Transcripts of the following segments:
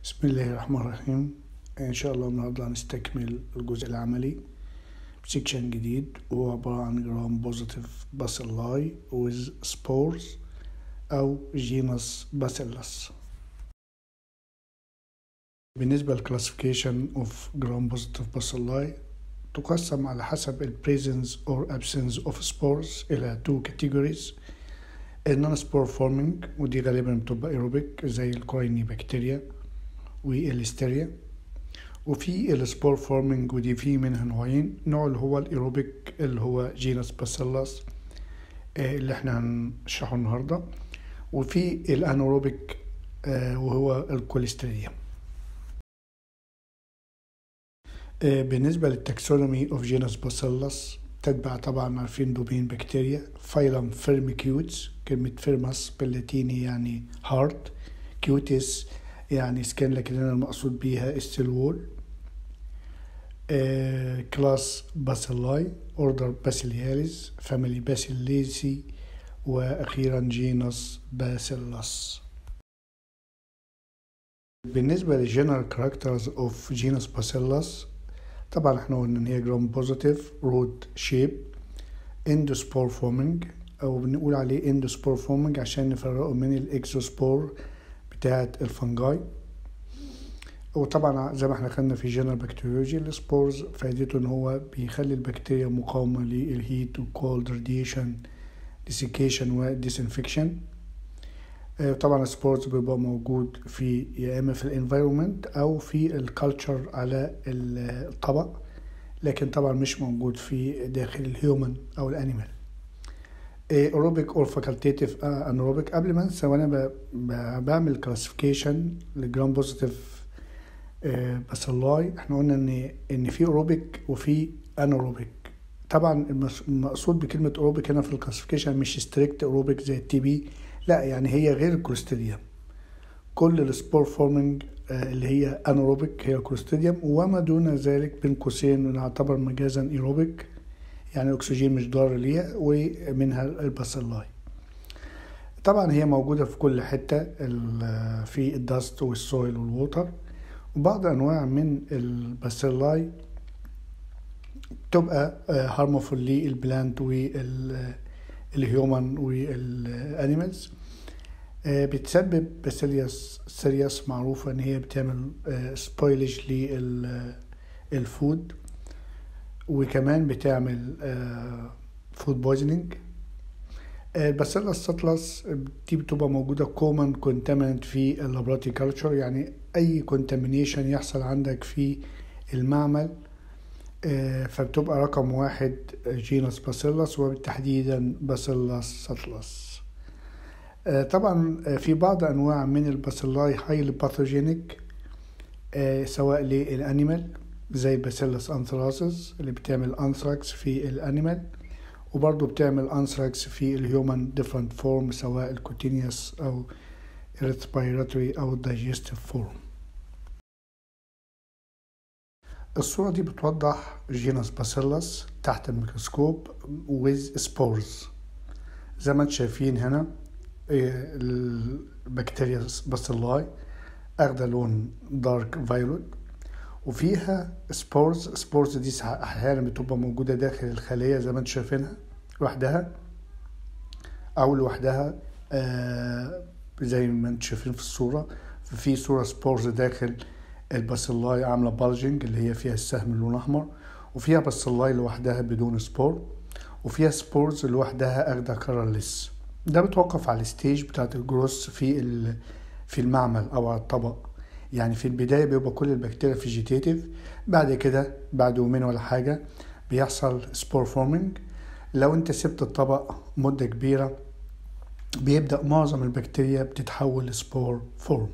بسم الله الرحمن الرحيم إن شاء الله النهاردة هنستكمل الجزء العملي بسيكشن جديد وهو عبارة عن جرام بوزيتيف باسيلاي with spores أو جينس باسيلس بالنسبة للكلاسيفيكيشن اوف جرام بوزيتيف باسيلاي تقسم على حسب ال presence or absence of spores إلى two categories النون سبور فورمينج ودي غالبا بتبقى ايروبيك زي الكويني بكتيريا والستيريا وفي السبور فورمينج ودي في منها نوعين نوع اللي هو الايروبيك اللي هو جينس باسيلاس اللي احنا هنشرحه النهارده وفي الانوروبيك وهو الكوليستيريا بالنسبة للتاكسونومي اوف جينس باسيلاس تتبع طبعا عارفين دومين بكتيريا فايلم فيرميكيوتس كلمة فيرماس باللاتيني يعني هارت كيوتس يعني سكان لكن أنا المقصود بيها السيل وول آه كلاس باسيلاي اوردر باسيلياليز فاميلي باسيليسي واخيرا جينس باسيلاس بالنسبة للجنرال كاركترز اوف جينس باسيلاس طبعا احنا قلنا ان هي جرام بوزيتيف رود شيب اندوسبور فورمينج او بنقول عليه اندوسبور فورمينج عشان نفرقه من الاكزوسبور بتاعة الفنجاي وطبعا زي ما احنا خدنا في جنرال بكتيريولوجي السبورز فائدته ان هو بيخلي البكتيريا مقاومة للهيت والكولد راديشن ديسيكيشن وديسانفكشن طبعا السبورز بيبقى موجود في يا اما في الانفايرومنت او في الكالتشر على الطبق لكن طبعا مش موجود في داخل الهيومن او الانيمال ايروبيك اور فاكولتيتيف انروبيك قبل ما انسى وانا بعمل كلاسيفيكيشن للجرام بوزيتيف باسيلاي احنا قلنا ان ان في ايروبيك وفي انروبيك طبعا المقصود بكلمه ايروبيك هنا في الكلاسيفيكيشن مش ستريكت ايروبيك زي التي بي لا يعني هي غير الكوليستيديوم كل السبور فورمينج اللي هي انروبيك هي الكوليستيديوم وما دون ذلك بين قوسين نعتبر مجازا ايروبيك يعني الاكسجين مش ضار ليها ومنها الباسيلاي طبعا هي موجودة في كل حتة في الدست والسويل والووتر وبعض انواع من الباسيلاي تبقى هارمفول للبلانت والهيومن والانيمالز بتسبب باسيلياس سيرياس معروفة ان هي بتعمل سبويلج للفود وكمان بتعمل فود بويزنينج الباسيلا السطلس دي بتبقى موجودة كومن كونتامنت في اللابراتي كالتشر يعني أي كونتامينيشن يحصل عندك في المعمل فبتبقى رقم واحد جينس باسيلس وبالتحديدا باسيلس سطلس طبعا في بعض أنواع من الباسيلاي هايلي باثوجينيك سواء للأنيمال زي باسيلس انثراسز اللي بتعمل انثراكس في الانيمال وبرضه بتعمل انثراكس في الهيومن ديفرنت فورم سواء الكوتينيوس او الريسبيراتوري او الدايجستيف فورم الصورة دي بتوضح جينس باسيلس تحت الميكروسكوب with spores زي ما انتم شايفين هنا البكتيريا باسيلاي اخدة لون دارك فايولوت وفيها سبورز سبورز دي احيانا بتبقى موجودة داخل الخلية زي ما انتم شايفينها لوحدها او لوحدها آه زي ما انتم شايفين في الصورة في صورة سبورز داخل الباسيلاي عاملة بالجنج اللي هي فيها السهم اللون احمر وفيها باسيلاي لوحدها بدون سبور وفيها سبورز لوحدها اخدة كارلس ده بتوقف على الستيج بتاعت الجروس في في المعمل او على الطبق يعني في البداية بيبقى كل البكتيريا فيجيتيتيف بعد كده بعد يومين ولا حاجة بيحصل سبور فورمينج لو انت سبت الطبق مدة كبيرة بيبدأ معظم البكتيريا بتتحول لسبور فورم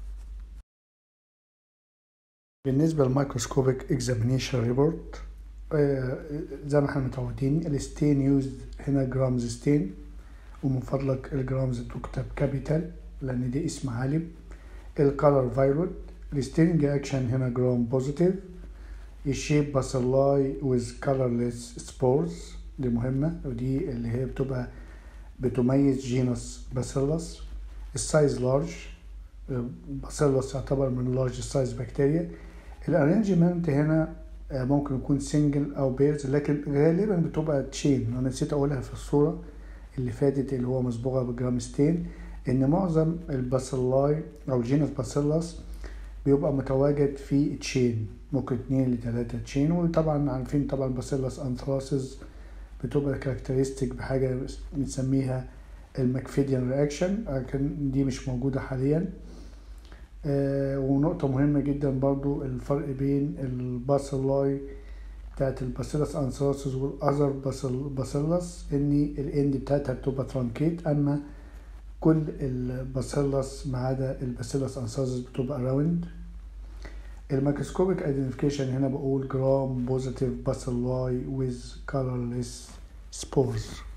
بالنسبة للميكروسكوبيك اكزامينيشن ريبورت زي ما احنا متعودين الستين يوز هنا جرامز ستين ومن فضلك الجرامز تكتب كابيتال لان دي اسم عالم الكالر فايروت الستيرنج اكشن هنا جرام بوزيتيف الشيب باسيلاي ويز كالرلس سبورز دي مهمة ودي اللي هي بتبقى بتميز جينس باسيلس السايز لارج باسيلس يعتبر من لارج سايز بكتيريا الارينجمنت هنا ممكن يكون سنجل او بيرز لكن غالبا بتبقى تشين انا نسيت اقولها في الصورة اللي فاتت اللي هو مصبوغة بجرامستين ان معظم الباسيلاي او جينس باسيلس بيبقى متواجد في تشين ممكن اتنين لتلاتة تشين وطبعا عارفين طبعا باسيلس انثراسز بتبقى كاركترستيك بحاجة بنسميها المكفيديان رياكشن لكن دي مش موجودة حاليا آه ونقطة مهمة جدا برضو الفرق بين الباسيلاي بتاعت الباسيلس انثراسز والاذر باسيلس ان الاند بتاعتها بتبقى ترانكيت اما كل الباسيلس ما عدا الباسيلس انثراسز بتبقى راوند الميكروسكوبيك ايدنتيفيكيشن هنا بقول جرام بوزيتيف باسيلاي with colorless spores